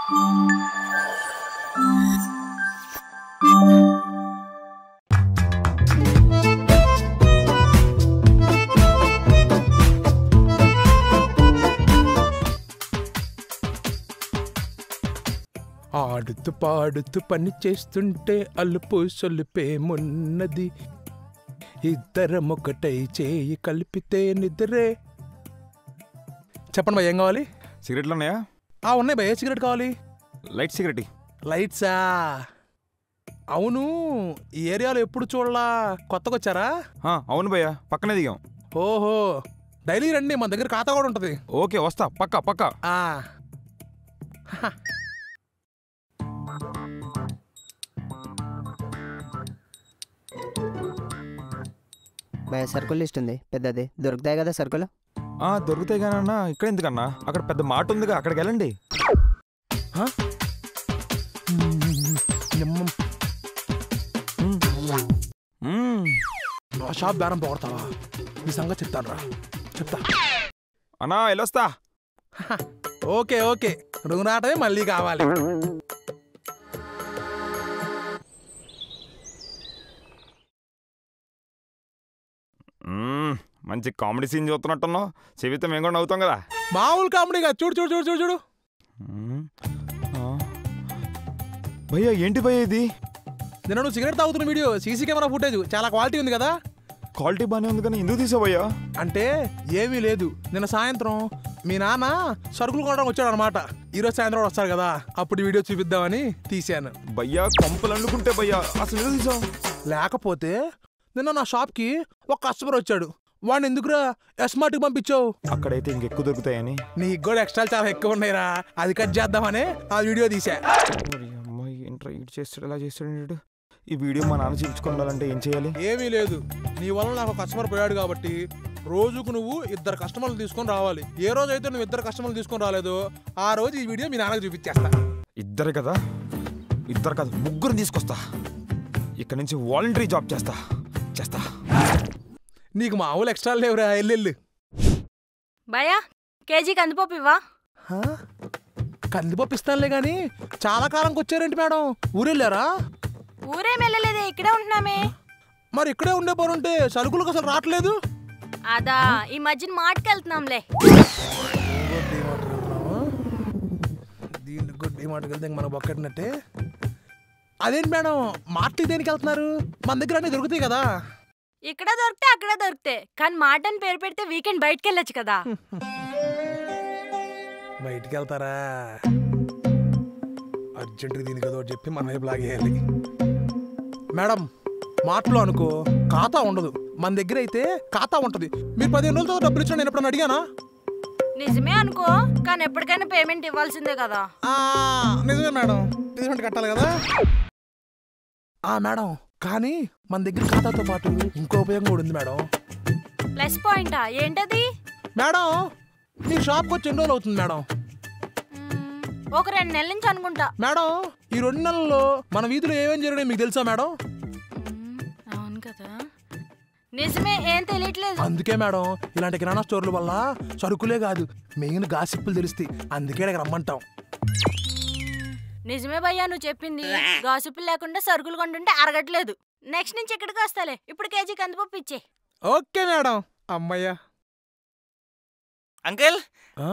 ఆడుతూ పాడుతూ పని చేస్తుంటే అలుపు సొలిపేమున్నది ఇద్దరం ఒకటై చేయి కలిపితే నిద్రే చెప్పండి భయ్య ఏం కావాలి సిగరెట్లు ఉన్నాయా ఆ ఉన్నాయి భయ్య ఏ సిగరెట్ కావాలి లైట్ సిగరెట్ ఇ. లైట్సా అవును ఈ ఏరియాలో ఎప్పుడు చూడలా కొత్తగా వచ్చారా ఆ, అవును భయ్యా పక్కనే దిగాం ఓహో డైలీ రండి మన దగ్గర ఖాతా కూడా ఉంటుంది ఓకే వస్తా పక్క పక్క ఆ భయ సరుకులు లిస్ట్ ఉంది పెద్దది దొరుకుతాయి కదా సరుకులు ఆ దొరుకుతాయి కానీ అన్న ఇక్కడ ఎందుకన్నా అక్కడ పెద్ద మాట ఉందిగా అక్కడికి వెళ్ళండి నిమ్మ మ్మ్. నా షాప్ బేరం పోగొడతావా ఈ సంగతి చెప్తాను రా చెప్తా అన్నా వెళ్ళొస్తా ఓకే ఓకే రుణాటమే మళ్ళీ కావాలి మ్మ్. మంచి కామెడీ సీన్ చూస్తున్నట్టున్నావు చెబితే మేము కూడా నవ్వుతాం కదా మామూలు కామెడీగా చూడు చూడు చూడు చూడు చూడు మ్మ్. ఆ. భయ్యా ఏంటి భయ్యా ఇది నిన్న నువ్వు సిగరెట్ తాగుతున్న వీడియో సీసీ కెమెరా ఫుటేజ్ చాలా క్వాలిటీ ఉంది కదా క్వాలిటీ బాగానే ఉంది కానీ ఎందుకు తీసావు భయ్యా అంటే ఏమీ లేదు నిన్న సాయంత్రం మీ నాన్న సరుకులు కొనడానికి వచ్చాడు అనమాట ఈరోజు సాయంత్రం కూడా వస్తారు కదా అప్పుడు వీడియో చూపిద్దామని తీశాను భయ్యా కొంపలు అనుకుంటే భయ్యా అసలు ఎందుకు తీసావు లేకపోతే నిన్న నా షాప్కి ఒక కస్టమర్ వచ్చాడు వాడిని ఎందుకురా ఎస్మార్ట్కి పంపించావు అక్కడైతే ఇంకెక్కువ దొరుకుతాయని నీకు కూడా ఎక్స్ట్రా చాలా ఎక్కువ ఉన్నాయిరా అది కట్ చేద్దామని ఆ వీడియో తీసా మరి అమ్మాయి ఏంట్రా ఇటు చేస్తాడు ఎలా చేస్తాడు వీడు? ఈ వీడియో మా నాన్న చూపించుకోవాలంటే ఏం చేయాలి ఏమీ లేదు నీ వల్ల నాకు కస్టమర్ పోయాడు కాబట్టి రోజుకు నువ్వు ఇద్దరు కస్టమర్లు తీసుకొని రావాలి ఏ రోజు అయితే నువ్వు ఇద్దరు కస్టమర్లు తీసుకొని రాలేదో ఆ రోజు ఈ వీడియో మీ నాన్నకు చూపించేస్తా ఇద్దరు కదా ఇద్దరు కదా ముగ్గురు తీసుకొస్తా ఇక్కడ నుంచి వాలంటరీ జాబ్ చేస్తా చేస్తా నీకు మామూలు ఎక్స్ట్రా లేవురా ఎల్లెళ్ళు భయా కేజీ కందిపప్పు ఇవ్వా హా? కందిపప్పు ఇస్తానులే కానీ చాలా కాలంకి వచ్చారేంటి మేడం ఊరెళ్ళారా ఊరేం వెళ్ళలేదే ఇక్కడే ఉంటున్నామే మరి ఇక్కడే ఉండే పనుంటే సరుకులకు అసలు రావట్లేదు అదా ఈ మధ్యన మాటకి వెళ్తున్నాంలే దీనికి కూడా డిమార్ట్కి వెళ్తే ఇంక మన బొక్కటినట్టే అదేంటి మేడం మార్ట్కి దేనికి వెళ్తున్నారు మన దగ్గర అన్నీ దొరుకుతాయి కదా ఇక్కడ దొరికితే అక్కడ దొరికితే కానీ మాట అని పేరు పెడితే వీకెండ్ బయటకు వెళ్ళొచ్చు కదా బయటికి వెళ్తారా అర్జెంటుగా దీనికి ఏదో ఒకటి చెప్పి మన వైపు లాగేయాలి మేడం మాటలో అనుకో ఖాతా ఉండదు మన దగ్గర అయితే ఖాతా ఉంటది మీరు పదిహేను రోజులతో డబ్బులు ఇచ్చిన నేను ఎప్పుడన్నా అడిగానా నిజమే అనుకో కానీ ఎప్పటికైనా పేమెంట్ ఇవ్వాల్సిందే కదా ఆ, నిజమే మేడం పేమెంట్ కట్టాలి కదా ఆ మేడం కానీ మన దగ్గర ఖాతాతో పాటు ఇంకో ఉపయోగం కూడా ఉంది మేడం ప్లస్ పాయింటా ఏంటది మేడం మీ షాప్కి వచ్చి ఎన్ని రోజులు అవుతుంది మేడం మ్మ్, ఒక రెండు నెలల నుంచి అనుకుంటా మేడం ఈ రెండు నెలల్లో మన వీధిలో ఏమేం జరిగినాయి మీకు తెలుసా మేడం మ్మ్, అవును కదా నిజమే ఏం తెలియట్లేదు అందుకే మేడం ఇలాంటి కిరాణా స్టోర్ల వల్ల సరుకులే కాదు మెయిన్ గాసిప్పులు తెలుస్తాయి అందుకే ఇక్కడికి రమ్మంటాం నిజమే భయ్యా నువ్వు చెప్పింది గాసుపులు లేకుండా సరుకులు కొంటుంటే అరగట్లేదు నెక్స్ట్ నుంచి ఇక్కడికి వస్తాలే ఇప్పుడు కేజీ కందిపప్పు ఇచ్చే ఓకే మేడం అమ్మయ్యా అంకుల్ ఆ?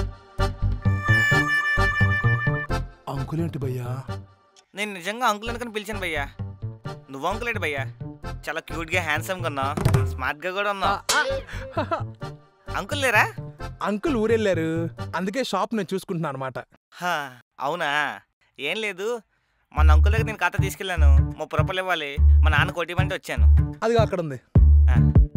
అంకుల్ ఏంటి భయ్యా నేను నిజంగా అంకుల్ అనుకుని పిలిచాను భయ్యా నువ్వు అంకుల్ ఏంటి భయ్యా చాలా క్యూట్గా హ్యాండ్సమ్గా ఉన్నావు స్మార్ట్గా కూడా ఉన్నావు అంకుల్ లేరా అంకుల్ ఊరెళ్ళారు అందుకే షాప్ నేను చూసుకుంటున్నాను అనమాట హా, అవునా ఏం లేదు మన అంకుల్ దగ్గర నేను ఖాతా తీసుకెళ్ళాను ముప్పై రూపాయలు ఇవ్వాలి మా నాన్న కొట్టిమంటే వచ్చాను అదిగా అక్కడ ఉంది ఆ.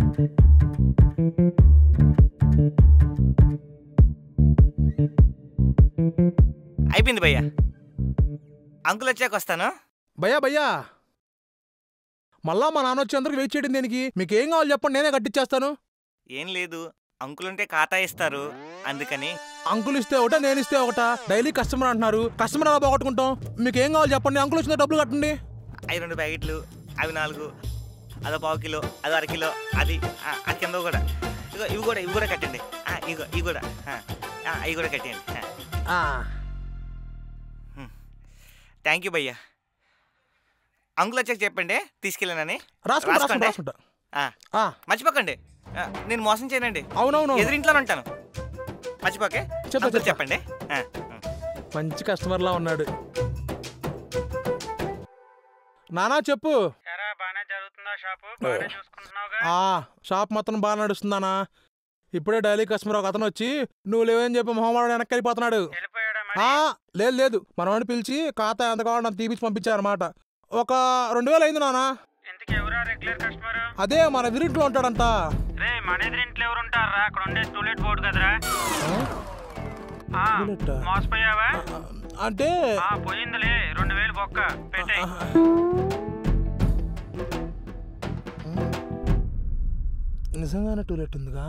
అయిపోయింది భయ్యా అంకుల్ వచ్చాక వస్తాను భయ్యా భయ్యా మళ్ళా మా నాన్న వచ్చేందుకు వెయిట్ చేయడం దేనికి మీకు ఏం కావాలి చెప్పండి నేనే కట్టిచ్చేస్తాను ఏం లేదు అంకుల్ ఉంటే ఖాతా ఇస్తారు అందుకని అంకుల్ ఇస్తే ఒకట నేను ఇస్తే ఒకట డైలీ కస్టమర్ అంటున్నారు కస్టమర్ ఎలా పోగొట్టుకుంటాం మీకు ఏం కావాలి చెప్పండి అంకుల్ వచ్చిన డబ్బులు కట్టండి అవి రెండు ప్యాకెట్లు అవి నాలుగు అదో పావు కిలో అదో అర కిలో అది ఆ, ఆ కింద కూడా ఇగో ఇవి కూడా ఇవి కూడా కట్టండి ఆ, ఇగో ఇవి కూడా ఆ, ఆ, ఇవి కూడా కట్టండి ఆ. ఆ. థ్యాంక్ యూ భయ్యా అంకుల్ వచ్చాక చెప్పండి తీసుకెళ్ళానని రాసుకుంటా రాసుకుంటా రాసుకోండి. రాసుకుంటా ఆ, ఆ, మర్చిపోకండి ఆ, నేను మోసం చేయనండి అవునవును ఎదురింట్లోనే ఉంటాను మర్చిపోకే చెప్తా, అంకుల్ చెప్తా. చెప్పండి ఆ, ఆ. మంచి కస్టమర్లా ఉన్నాడు నానా చెప్పు ఎరా బానే జరుగుతుందా షాపు బానే చూసుకుంటున్నావుగా ఆ షాప్ మొత్తం బాగా నడుస్తుందానా ఇప్పుడే డైలీ కస్టమర్ ఒక అతను వచ్చి నువ్వు లేవని చెప్పి మొహమాడు వెనక్కి వెళ్ళిపోతున్నాడు వెళ్ళిపోయాడా ఆ మరి లేదు లేదు మనవాడిని పిలిచి ఖాతా ఎంత కావాలో అంత తీపిచ్చి పంపించారన్నమాట ఒక రెండు వేలు అయింది నానా ఇంతకి ఎవరా రెగ్యులర్ కస్టమర్ అదే మన ఎదురింట్లో ఉంటాడంట రే మన ఎదురింట్లో ఎవరు ఉంటారా అక్కడ ఉండే టూలెట్ బోర్డు కదరా ఆ, టూలెట్టా? మోసపోయావా అంటే ఆ పోయిందిలే రెండు వేలు బొక్క పెట్టే నిజంగానే టూలెట్ ఉందిగా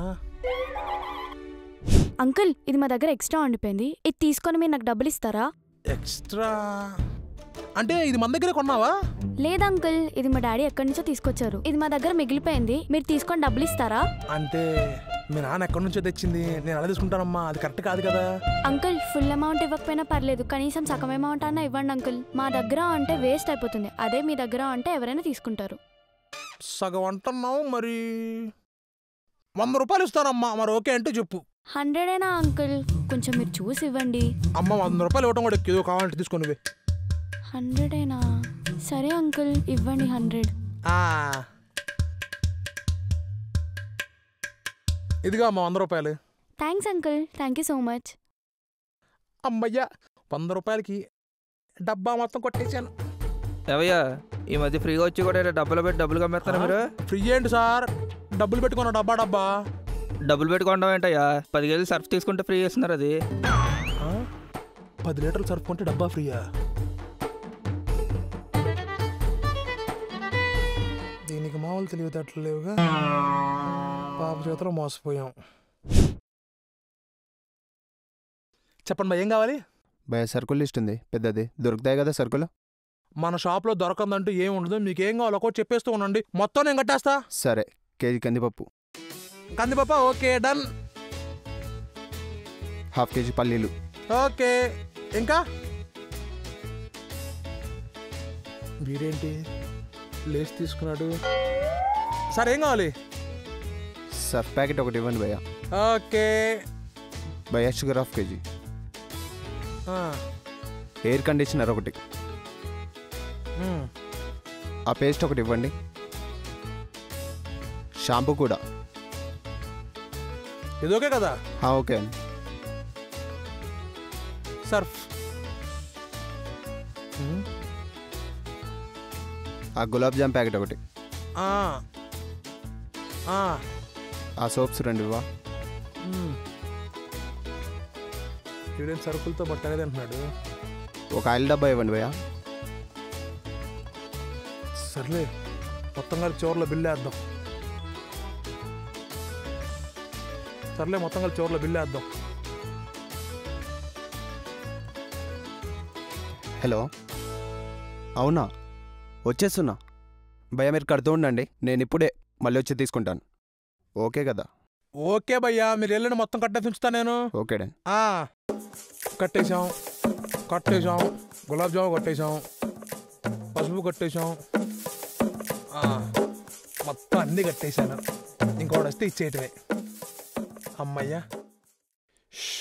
అంకుల్ ఇది మా దగ్గర ఎక్స్ట్రా ఉండిపోయింది ఇది తీసుకొని మీరు నాకు డబ్బులు ఇస్తారా ఎక్స్ట్రా అంటే ఇది మన దగ్గరే కొన్నావా లేదు అంకుల్ ఇది మా డాడీ ఎక్కడి నుంచో తీసుకొచ్చారు ఇది మా దగ్గర మిగిలిపోయింది మీరు తీసుకొని డబ్బులు ఇస్తారా అంటే మీ నాన్న ఎక్కడి నుంచో తెచ్చింది నేను అలా తీసుకుంటానమ్మా అది కరెక్ట్ కాదు కదా అంకుల్ ఫుల్ అమౌంట్ ఇవ్వకపోయినా పర్లేదు కనీసం సగం అమౌంట్ అన్నా ఇవ్వండి అంకుల్ మా దగ్గర అంటే వేస్ట్ అయిపోతుంది అదే మీ దగ్గర అంటే ఎవరైనా తీసుకుంటారు సగం అంటున్నావు మరి వంద రూపాయలు ఇస్తానమ్మా మరి ఓకే అంటే చెప్పు హండ్రెడేనా అంకుల్ కొంచెం మీరు చూసి ఇవ్వండి అమ్మ వంద రూపాయలు ఇవ్వడం కూడా ఏదో కావాలంటే తీసుకొని హండ్రెడేనా సరే అంకుల్ ఇవ్వండి హండ్రెడ్ ఇదిగా అమ్మ వంద రూపాయలు thanks uncle thank you so much అమ్మయ్యా వంద రూపాయలకి డబ్బా మొత్తం కొట్టేశాను ఏవయ్యా ఈ మధ్య ఫ్రీగా వచ్చి కూడా ఇలా డబ్బులు పెట్టి డబ్బులు కమ్మేస్తారా మీరు ఫ్రీ ఏంటి సార్ డబ్బులు పెట్టుకున్న డబ్బా డబ్బా డబ్బులు పెట్టుకోవడం ఏంటయ్యా పదివేలు సర్ఫ్ తీసుకుంటే ఫ్రీ ఇస్తున్నారు అది ఆ? పది లీటర్లు సర్ఫ్ కొంటే డబ్బా ఫ్రీయా దీనికి మామూలు తెలివితేటలు లేవుగా పాప చేతిలో మోసపోయాం చెప్పండి మా ఏం కావాలి భయ సరుకులు లిస్ట్ ఉంది పెద్దది దొరుకుతాయి కదా సరుకులు మన షాప్లో దొరకందంటూ ఏం ఉండదు మీకు ఏం కావాలో ఒకటి చెప్పేస్తూ ఉండండి మొత్తం నేను కట్టేస్తా సరే కేజీ కందిపప్పు కందిపప్ప ఓకే డన్ హాఫ్ కేజీ పల్లీలు ఓకే ఇంకా వీడేంటి లేస్ తీసుకున్నాడు సార్ ఏం కావాలి సర్ఫ్ ప్యాకెట్ ఒకటి ఇవ్వండి భయ్య ఓకే భయ్య షుగర్ హాఫ్ కేజీ ఆ, ఎయిర్ కండిషనర్ ఒకటి మ్, ఆ పేస్ట్ ఒకటి ఇవ్వండి షాంపూ కూడా ఇది ఓకే కదా ఆ, ఓకే అండి సర్ఫ్ మ్, ఆ గులాబ్ జామ్ ప్యాకెట్ ఒకటి ఆ, ఆ, ఆ సోప్స్ రెండు ఇవ్వా మ్. వీడేం సరుకులతో బట్టగా తింటున్నాడు ఒక ఆయిల్ డబ్బా ఇవ్వండి భయ్య సర్లే మొత్తం కలిసి చివర్లో బిల్లు వేద్దాం సర్లే మొత్తం కలిసి చివర్లో బిల్లు వేద్దాం హలో అవునా వచ్చేస్తున్నా భయ్య మీరు కడుతూ ఉండండి నేను ఇప్పుడే మళ్ళీ వచ్చి తీసుకుంటాను ఓకే కదా ఓకే భయ్యా మీరు వెళ్ళండి మొత్తం కట్టేసి ఉంచుతా నేను ఓకే డాన్ ఆ, కట్టేశాం కట్టేశాం గులాబ్ జాము కట్టేశాం పసుపు కట్టేశాం ఆ, మొత్తం అన్నీ కట్టేశాను ఇంకోటి వస్తే ఇచ్చేయటమే అమ్మయ్యా షష్.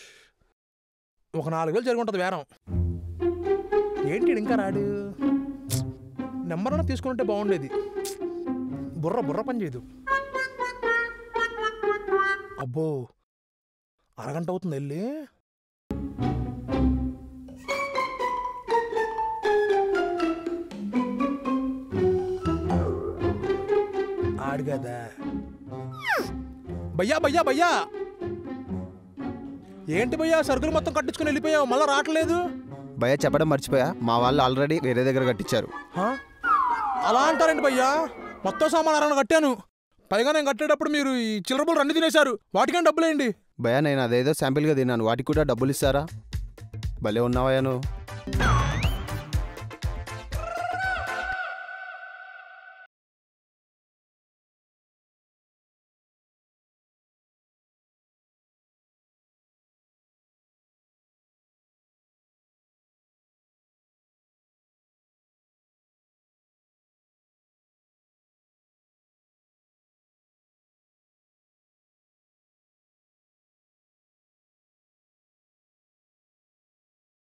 ఒక నాలుగు వేలు జరిగి ఉంటుంది బేరం ఏంటి ఈడు ఇంకా రాడు నెంబర్ అన్నా తీసుకుంటే బాగుండేది బుర్ర బుర్ర పని చేయదు అబ్బో అరగంట అవుతుంది వెళ్ళి ఆడు కదా భయ్యా భయ్యా భయ్యా ఏంటి భయ్యా సరుకులు మొత్తం కట్టించుకుని వెళ్ళిపోయావు మళ్ళీ రావట్లేదు భయ్య చెప్పడం మర్చిపోయా మా వాళ్ళు ఆల్రెడీ వేరే దగ్గర కట్టించారు హా? అలా అంటారండి భయ్యా మొత్తం సామాన్ అరగంట కట్టాను పైగా నేను కట్టేటప్పుడు మీరు ఈ చిల్లరబులు అన్ని తినేశారు వాటికైనా డబ్బులేండి భయ్య నేను అదేదో శాంపిల్గా తిన్నాను వాటికి కూడా డబ్బులు ఇస్తారా భలే ఉన్నావా నువ్వు